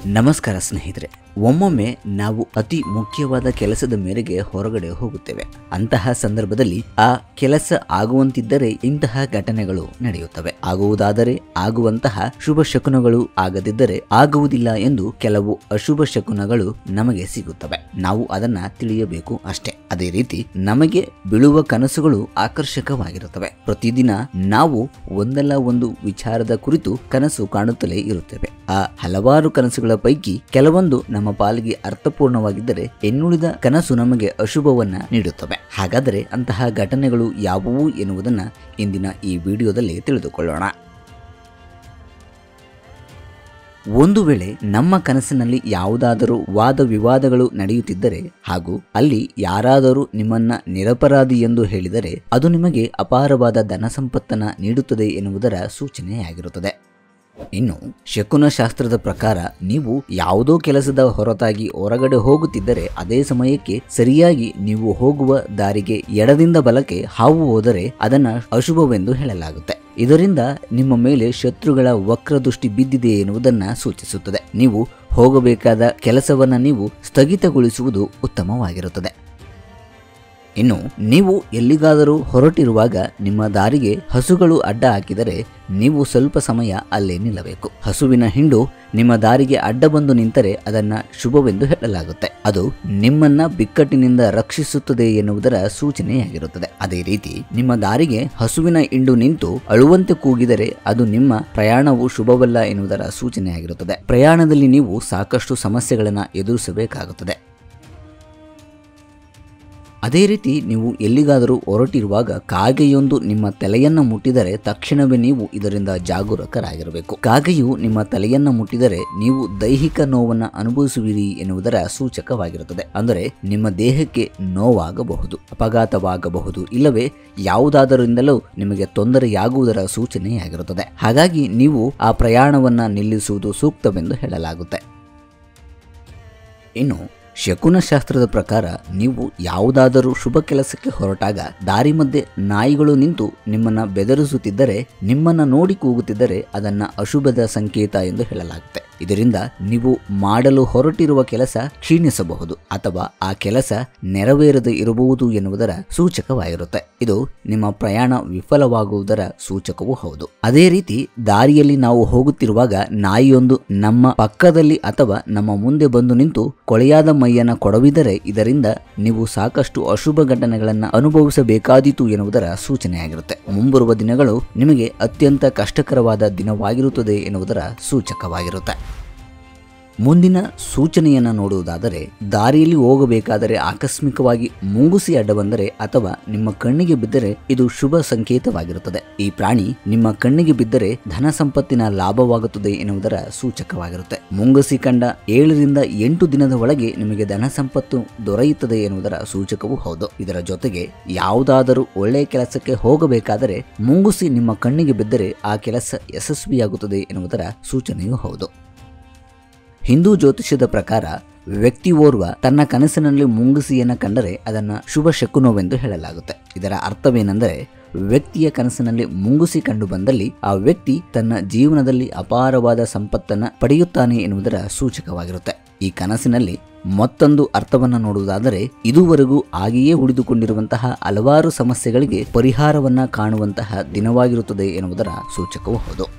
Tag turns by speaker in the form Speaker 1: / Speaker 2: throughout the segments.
Speaker 1: ನಮಸ್ಕಾರ ಸ್ನೇಹಿತರೆ ಒಮ್ಮೊಮ್ಮೆ ನಾವು ಅತಿ ಮುಖ್ಯವಾದ ಕೆಲಸದ ಮೇರೆಗೆ ಹೊರಗಡೆ ಹೋಗುತ್ತೇವೆ ಅಂತಹ ಸಂದರ್ಭದಲ್ಲಿ ಆ ಕೆಲಸ ಆಗುವಂತಿದ್ದರೆ ಇಂತಹ ಘಟನೆಗಳು ನಡೆಯುತ್ತವೆ ಆಗುವುದಾದರೆ ಆಗುವಂತಹ ಶುಭ ಶಕುನಗಳು ಆಗದಿದ್ದರೆ ಆಗುವುದಿಲ್ಲ ಎಂದು ಕೆಲವು ಅಶುಭ ಶಕುನಗಳು ನಮಗೆ ಸಿಗುತ್ತವೆ ನಾವು ಅದನ್ನ ತಿಳಿಯಬೇಕು ಅಷ್ಟೇ ಅದೇ ರೀತಿ ನಮಗೆ ಬೀಳುವ ಕನಸುಗಳು ಆಕರ್ಷಕವಾಗಿರುತ್ತವೆ ಪ್ರತಿದಿನ ನಾವು ಒಂದಲ್ಲ ಒಂದು ವಿಚಾರದ ಕುರಿತು ಕನಸು ಕಾಣುತ್ತಲೇ ಇರುತ್ತೇವೆ ಆ ಹಲವಾರು ಕನಸುಗಳ ಪೈಕಿ ಕೆಲವೊಂದು ನಮ್ಮ ಪಾಲಿಗೆ ಅರ್ಥಪೂರ್ಣವಾಗಿದ್ದರೆ ಇನ್ನುಳಿದ ಕನಸು ನಮಗೆ ಅಶುಭವನ್ನ ನೀಡುತ್ತವೆ ಹಾಗಾದರೆ ಅಂತಹ ಘಟನೆಗಳು ಯಾವುವು ಎನ್ನುವುದನ್ನ ಇಂದಿನ ಈ ವಿಡಿಯೋದಲ್ಲಿ ತಿಳಿದುಕೊಳ್ಳೋಣ ಒಂದು ವೇಳೆ ನಮ್ಮ ಕನಸಿನಲ್ಲಿ ಯಾವುದಾದರೂ ವಾದ ವಿವಾದಗಳು ನಡೆಯುತ್ತಿದ್ದರೆ ಹಾಗೂ ಅಲ್ಲಿ ಯಾರಾದರೂ ನಿಮ್ಮನ್ನ ನಿರಪರಾಧಿ ಎಂದು ಹೇಳಿದರೆ ಅದು ನಿಮಗೆ ಅಪಾರವಾದ ಧನ ಸಂಪತ್ತನ್ನ ನೀಡುತ್ತದೆ ಎನ್ನುವುದರ ಸೂಚನೆಯಾಗಿರುತ್ತದೆ ಇನ್ನು ಶಕುನ ಶಾಸ್ತ್ರದ ಪ್ರಕಾರ ನೀವು ಯಾವುದೋ ಕೆಲಸದ ಹೊರತಾಗಿ ಹೊರಗಡೆ ಹೋಗುತ್ತಿದ್ದರೆ ಅದೇ ಸಮಯಕ್ಕೆ ಸರಿಯಾಗಿ ನೀವು ಹೋಗುವ ದಾರಿಗೆ ಎಡದಿಂದ ಬಲಕ್ಕೆ ಹಾವು ಹೋದರೆ ಅದನ್ನ ಅಶುಭವೆಂದು ಹೇಳಲಾಗುತ್ತೆ ಇದರಿಂದ ನಿಮ್ಮ ಮೇಲೆ ಶತ್ರುಗಳ ವಕ್ರದೃಷ್ಟಿ ಬಿದ್ದಿದೆ ಎನ್ನುವುದನ್ನ ಸೂಚಿಸುತ್ತದೆ ನೀವು ಹೋಗಬೇಕಾದ ಕೆಲಸವನ್ನ ನೀವು ಸ್ಥಗಿತಗೊಳಿಸುವುದು ಉತ್ತಮವಾಗಿರುತ್ತದೆ ಇನ್ನು ನೀವು ಎಲ್ಲಿಗಾದರೂ ಹೊರಟಿರುವಾಗ ನಿಮ್ಮ ದಾರಿಗೆ ಹಸುಗಳು ಅಡ್ಡ ಹಾಕಿದರೆ ನೀವು ಸ್ವಲ್ಪ ಸಮಯ ಅಲ್ಲೇ ನಿಲ್ಲಬೇಕು ಹಸುವಿನ ಹಿಂಡು ನಿಮ್ಮ ದಾರಿಗೆ ಅಡ್ಡ ಬಂದು ನಿಂತರೆ ಅದನ್ನ ಶುಭವೆಂದು ಹೇಳಲಾಗುತ್ತೆ ಅದು ನಿಮ್ಮನ್ನ ಬಿಕ್ಕಟ್ಟಿನಿಂದ ರಕ್ಷಿಸುತ್ತದೆ ಎನ್ನುವುದರ ಸೂಚನೆಯಾಗಿರುತ್ತದೆ ಅದೇ ರೀತಿ ನಿಮ್ಮ ದಾರಿಗೆ ಹಸುವಿನ ಹಿಂಡು ನಿಂತು ಅಳುವಂತೆ ಕೂಗಿದರೆ ಅದು ನಿಮ್ಮ ಪ್ರಯಾಣವು ಶುಭವಲ್ಲ ಎನ್ನುವುದರ ಸೂಚನೆಯಾಗಿರುತ್ತದೆ ಪ್ರಯಾಣದಲ್ಲಿ ನೀವು ಸಾಕಷ್ಟು ಸಮಸ್ಯೆಗಳನ್ನು ಎದುರಿಸಬೇಕಾಗುತ್ತದೆ ಅದೇ ರೀತಿ ನೀವು ಎಲ್ಲಿಗಾದರೂ ಹೊರಟಿರುವಾಗ ಕಾಗೆಯೊಂದು ನಿಮ್ಮ ತಲೆಯನ್ನು ಮುಟ್ಟಿದರೆ ತಕ್ಷಣವೇ ನೀವು ಇದರಿಂದ ಜಾಗರೂಕರಾಗಿರಬೇಕು ಕಾಗೆಯು ನಿಮ್ಮ ತಲೆಯನ್ನು ಮುಟ್ಟಿದರೆ ನೀವು ದೈಹಿಕ ನೋವನ್ನು ಅನುಭವಿಸುವಿರಿ ಎನ್ನುವುದರ ಸೂಚಕವಾಗಿರುತ್ತದೆ ಅಂದರೆ ನಿಮ್ಮ ದೇಹಕ್ಕೆ ನೋವಾಗಬಹುದು ಅಪಘಾತವಾಗಬಹುದು ಇಲ್ಲವೇ ಯಾವುದಾದರಿಂದಲೂ ನಿಮಗೆ ತೊಂದರೆಯಾಗುವುದರ ಸೂಚನೆಯಾಗಿರುತ್ತದೆ ಹಾಗಾಗಿ ನೀವು ಆ ಪ್ರಯಾಣವನ್ನ ನಿಲ್ಲಿಸುವುದು ಸೂಕ್ತವೆಂದು ಹೇಳಲಾಗುತ್ತೆ ಇನ್ನು ಶಕುನ ಶಾಸ್ತ್ರದ ಪ್ರಕಾರ ನೀವು ಯಾವುದಾದರೂ ಶುಭ ಕೆಲಸಕ್ಕೆ ಹೊರಟಾಗ ದಾರಿ ಮಧ್ಯೆ ನಾಯಿಗಳು ನಿಂತು ನಿಮ್ಮನ್ನ ಬೆದರಿಸುತ್ತಿದ್ದರೆ ನಿಮ್ಮನ್ನ ನೋಡಿ ಕೂಗುತ್ತಿದ್ದರೆ ಅದನ್ನ ಅಶುಭದ ಸಂಕೇತ ಎಂದು ಹೇಳಲಾಗುತ್ತೆ ಇದರಿಂದ ನೀವು ಮಾಡಲು ಹೊರಟಿರುವ ಕೆಲಸ ಕ್ಷೀಣಿಸಬಹುದು ಅಥವಾ ಆ ಕೆಲಸ ನೆರವೇರದೆ ಇರಬಹುದು ಎನ್ನುವುದರ ಸೂಚಕವಾಗಿರುತ್ತೆ ಇದು ನಿಮ್ಮ ಪ್ರಯಾಣ ವಿಫಲವಾಗುವುದರ ಸೂಚಕವೂ ಹೌದು ಅದೇ ರೀತಿ ದಾರಿಯಲ್ಲಿ ನಾವು ಹೋಗುತ್ತಿರುವಾಗ ನಾಯಿಯೊಂದು ನಮ್ಮ ಪಕ್ಕದಲ್ಲಿ ಅಥವಾ ನಮ್ಮ ಮುಂದೆ ಬಂದು ನಿಂತು ಕೊಳೆಯಾದ ಮೈಯನ್ನ ಕೊಡವಿದರೆ ಇದರಿಂದ ನೀವು ಸಾಕಷ್ಟು ಅಶುಭ ಘಟನೆಗಳನ್ನು ಅನುಭವಿಸಬೇಕಾದೀತು ಎನ್ನುವುದರ ಸೂಚನೆಯಾಗಿರುತ್ತೆ ಮುಂಬರುವ ದಿನಗಳು ನಿಮಗೆ ಅತ್ಯಂತ ಕಷ್ಟಕರವಾದ ದಿನವಾಗಿರುತ್ತದೆ ಎನ್ನುವುದರ ಸೂಚಕವಾಗಿರುತ್ತೆ ಮುಂದಿನ ಸೂಚನೆಯನ್ನು ನೋಡುವುದಾದರೆ ದಾರಿಯಲ್ಲಿ ಹೋಗಬೇಕಾದರೆ ಆಕಸ್ಮಿಕವಾಗಿ ಮುಂಗುಸಿ ಅಡ್ಡ ಬಂದರೆ ಅಥವಾ ನಿಮ್ಮ ಕಣ್ಣಿಗೆ ಬಿದ್ದರೆ ಇದು ಶುಭ ಸಂಕೇತವಾಗಿರುತ್ತದೆ ಈ ಪ್ರಾಣಿ ನಿಮ್ಮ ಕಣ್ಣಿಗೆ ಬಿದ್ದರೆ ಧನ ಸಂಪತ್ತಿನ ಲಾಭವಾಗುತ್ತದೆ ಎನ್ನುವುದರ ಸೂಚಕವಾಗಿರುತ್ತೆ ಮುಂಗುಸಿ ಕಂಡ ಏಳರಿಂದ ಎಂಟು ದಿನದ ಒಳಗೆ ನಿಮಗೆ ಧನ ಸಂಪತ್ತು ದೊರೆಯುತ್ತದೆ ಎನ್ನುವುದರ ಸೂಚಕವೂ ಹೌದು ಇದರ ಜೊತೆಗೆ ಯಾವುದಾದರೂ ಒಳ್ಳೆಯ ಕೆಲಸಕ್ಕೆ ಹೋಗಬೇಕಾದರೆ ಮುಂಗುಸಿ ನಿಮ್ಮ ಕಣ್ಣಿಗೆ ಬಿದ್ದರೆ ಆ ಕೆಲಸ ಯಶಸ್ವಿಯಾಗುತ್ತದೆ ಎನ್ನುವುದರ ಸೂಚನೆಯೂ ಹೌದು ಹಿಂದೂ ಜ್ಯೋತಿಷ್ಯದ ಪ್ರಕಾರ ವ್ಯಕ್ತಿ ಓರ್ವ ತನ್ನ ಕನಸಿನಲ್ಲಿ ಮುಂಗುಸಿಯನ್ನು ಕಂಡರೆ ಅದನ್ನು ಶುಭ ಶಕುನವೆಂದು ಹೇಳಲಾಗುತ್ತೆ ಇದರ ಅರ್ಥವೇನೆಂದರೆ ವ್ಯಕ್ತಿಯ ಕನಸಿನಲ್ಲಿ ಮುಂಗುಸಿ ಕಂಡು ಬಂದಲ್ಲಿ ಆ ವ್ಯಕ್ತಿ ತನ್ನ ಜೀವನದಲ್ಲಿ ಅಪಾರವಾದ ಸಂಪತ್ತನ್ನು ಪಡೆಯುತ್ತಾನೆ ಎನ್ನುವುದರ ಸೂಚಕವಾಗಿರುತ್ತೆ ಈ ಕನಸಿನಲ್ಲಿ ಮತ್ತೊಂದು ಅರ್ಥವನ್ನು ನೋಡುವುದಾದರೆ ಇದುವರೆಗೂ ಹಾಗೆಯೇ ಉಳಿದುಕೊಂಡಿರುವಂತಹ ಹಲವಾರು ಸಮಸ್ಯೆಗಳಿಗೆ ಪರಿಹಾರವನ್ನ ಕಾಣುವಂತಹ ದಿನವಾಗಿರುತ್ತದೆ ಎನ್ನುವುದರ ಸೂಚಕವೂ ಹೌದು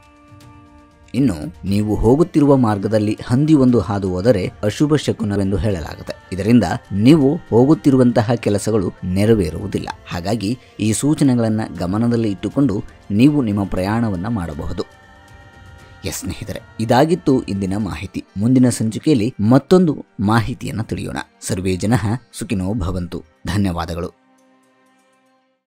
Speaker 1: ಇನ್ನು ನೀವು ಹೋಗುತ್ತಿರುವ ಮಾರ್ಗದಲ್ಲಿ ಹಂದಿ ಒಂದು ಹಾದು ಹೋದರೆ ಅಶುಭ ಶಕುನವೆಂದು ಹೇಳಲಾಗುತ್ತೆ ಇದರಿಂದ ನೀವು ಹೋಗುತ್ತಿರುವಂತಹ ಕೆಲಸಗಳು ನೆರವೇರುವುದಿಲ್ಲ ಹಾಗಾಗಿ ಈ ಸೂಚನೆಗಳನ್ನು ಗಮನದಲ್ಲಿ ಇಟ್ಟುಕೊಂಡು ನೀವು ನಿಮ್ಮ ಪ್ರಯಾಣವನ್ನು ಮಾಡಬಹುದು ಎಸ್ ಸ್ನೇಹಿತರೆ ಇದಾಗಿತ್ತು ಇಂದಿನ ಮಾಹಿತಿ ಮುಂದಿನ ಸಂಚಿಕೆಯಲ್ಲಿ ಮತ್ತೊಂದು ಮಾಹಿತಿಯನ್ನು ತಿಳಿಯೋಣ ಸರ್ವೇ ಜನ ಸುಖಿನೋ ಭವಂತು ಧನ್ಯವಾದಗಳು